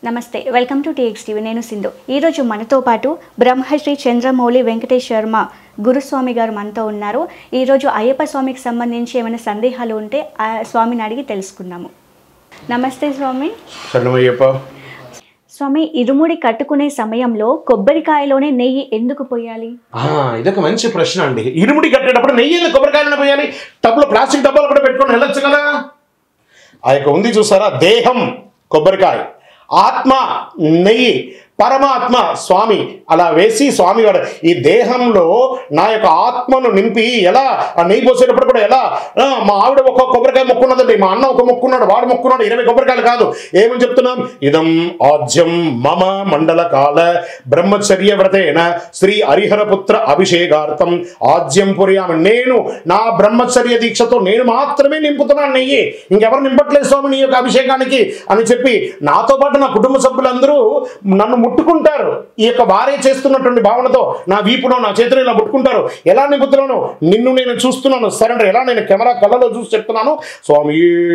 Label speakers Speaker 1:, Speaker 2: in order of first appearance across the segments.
Speaker 1: నమస్తే welcome to TX TV నేను సింధు ఈరోజు మనతో పాటు బ్రహ్మశ్రీ చంద్రమౌళి వెంకటేష్ శర్మ గురుస్వామి గారు మనతో ఉన్నారు ఈరోజు అయ్యప్ప స్వామికి సంబంధించి ఏమైనా సందేహాలు ఉంటే ఆ స్వామిని అడిగి తెలుసుకుందాము నమస్తే స్వామి
Speaker 2: శరణమయ్యప్ప
Speaker 1: స్వామి ఇరుముడి కట్టుకునే సమయంలో కొబ్బరికాయలోనే నెయ్యి ఎందుకు పోయాలి
Speaker 2: ఆ, ఇదొక మంచి ప్రశ్న అండి ఇరుముడి కట్టేటప్పుడు నెయ్యి ఎందుకు కొబ్బరికాయలను పోయాలి టబ్లో ప్లాస్టిక్ డబ్బాలు కూడా పెట్టుకొని వెళ్ళొచ్చు కదా ఆ యొక్క ఉంది చూసారా దేహం కొబ్బరికాయ ఆత్మ నెయ్యి పరమాత్మ స్వామి అలా వేసి స్వామి వాడు ఈ దేహంలో నా యొక్క ఆత్మను నింపి ఎలా ఆ నెయ్యి పోసేటప్పుడు కూడా ఎలా ఆ, మా ఆవిడ ఒక కొబ్బరికాయ మొక్కున్నదండి మా అన్న ఒక మొక్కున్నాడు వాడు మొక్కున్నాడు ఇరవై కొబ్బరికాయలు కాదు ఏమని చెప్తున్నాం ఇదం ఆజ్యం మమ మండల కాల బ్రహ్మచర్య వ్రతేన శ్రీ హరిహరపుత్ర అభిషేకార్థం ఆజ్యం పుర్యామి నేను నా బ్రహ్మచర్య దీక్షతో నేను మాత్రమే నింపుతున్నాను నెయ్యి ఇంకెవరు నింపట్లేదు స్వామి నీ యొక్క అభిషేకానికి అని చెప్పి నాతో పాటు నా కుటుంబ సభ్యులందరూ నన్ను ముట్టుకుంటారు ఈ యొక్క భార్య చేస్తున్నటువంటి భావనతో నా వీపులో నా చేతిలో ఇలా ముట్టుకుంటారు ఎలా నింపుతున్నాను నిన్ను నేను చూస్తున్నాను సరెండర్ ఎలా నేను కెమెరా కళ్ళలో చూసి చెప్తున్నాను స్వామి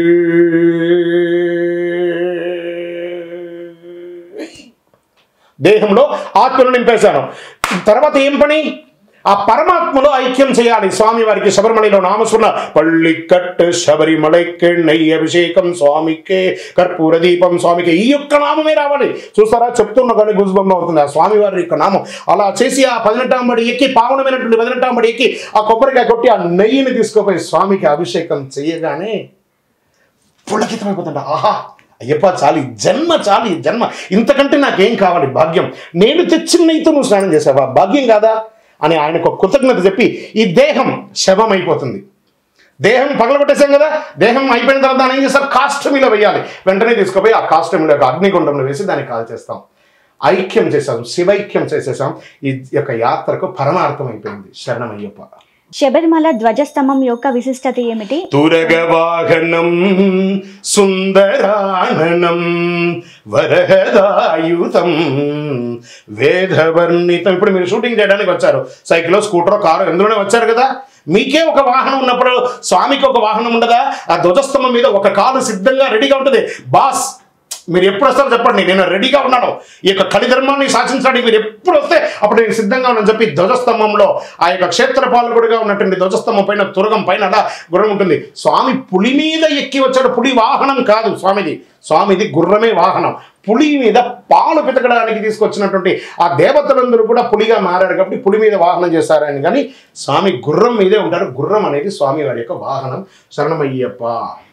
Speaker 2: దేహంలో ఆత్మను నింపేశాను తర్వాత ఏం పని ఆ పరమాత్మలో ఐక్యం చేయాలి స్వామి వారికి శబరిమలలో నామస్మరణ పళ్ళికట్టు శబరిమలైకి నెయ్యి అభిషేకం స్వామికే కర్పూర దీపం స్వామికి ఈ యొక్క నామమే రావాలి చూస్తారా చెప్తున్న కానీ గుజుబొమ్మ అవుతుంది ఆ స్వామి వారి యొక్క నామం అలా చేసి ఆ పదినెట్టాం బడి ఎక్కి పావనమైనటువంటి పదినెట్టాం బడి ఎక్కి ఆ కొబ్బరికాయ కొట్టి ఆ నెయ్యిని తీసుకుపోయి స్వామికి అభిషేకం చేయగానే పులకితమైపోతుంట ఆహా అయ్యప్ప చాలు ఈ జన్మ చాలు ఈ జన్మ ఇంతకంటే నాకేం కావాలి భాగ్యం నేను తెచ్చిన నెయ్యితో నువ్వు స్నానం చేసావా భాగ్యం కాదా అని ఆయనకు ఒక కృతజ్ఞత చెప్పి ఈ దేహం శవం అయిపోతుంది దేహం పగలగొట్టేసాం కదా దేహం అయిపోయిన తర్వాత దాన్ని ఏం చేస్తారు కాష్టమిలో వేయాలి వెంటనే తీసుకుపోయి ఆ కాష్టమిలో యొక్క అగ్నిగుండంలో వేసి దాన్ని కాల్ చేస్తాం ఐక్యం చేసాం శివైక్యం చేసేసాం ఈ యొక్క యాత్రకు పరమార్థం అయిపోయింది శరణమయ్యప్ప
Speaker 1: శబరిమల ధ్వజస్తంభం యొక్క విశిష్టత ఏమిటి
Speaker 2: తురగవాహనం సుందరాననం వరహదాయుతం వేదవర్ణితం ఇప్పుడు మీరు షూటింగ్ చేయడానికి వచ్చారు సైకిల్ స్కూటర్ కారు ఎందులోనే వచ్చారు కదా మీకే ఒక వాహనం ఉన్నప్పుడు స్వామికి ఒక వాహనం ఉండదా ఆ ధ్వజస్తంభం మీద ఒక కారు సిద్ధంగా రెడీగా ఉంటుంది బాస్ మీరు ఎప్పుడు వస్తారో చెప్పండి నేను రెడీగా ఉన్నాను ఈ యొక్క కలిధర్మాన్ని శాసించడానికి మీరు ఎప్పుడు వస్తే అప్పుడు నేను సిద్ధంగా ఉన్నాను చెప్పి ధ్వజస్తంభంలో ఆ యొక్క క్షేత్ర పాలకుడిగా ఉన్నటువంటి ధ్వజస్తంభం పైన తురగం పైన అలా గుర్రం ఉంటుంది స్వామి పులి మీద ఎక్కి వచ్చాడు పులి వాహనం కాదు స్వామిది స్వామిది గుర్రమే వాహనం పులి మీద పాలు పితకడానికి తీసుకొచ్చినటువంటి ఆ దేవతలందరూ కూడా పులిగా మారారు కాబట్టి పులి మీద వాహనం చేస్తారని కానీ స్వామి గుర్రం మీదే ఉంటాడు గుర్రం అనేది స్వామి వారి యొక్క వాహనం శరణమయ్యప్ప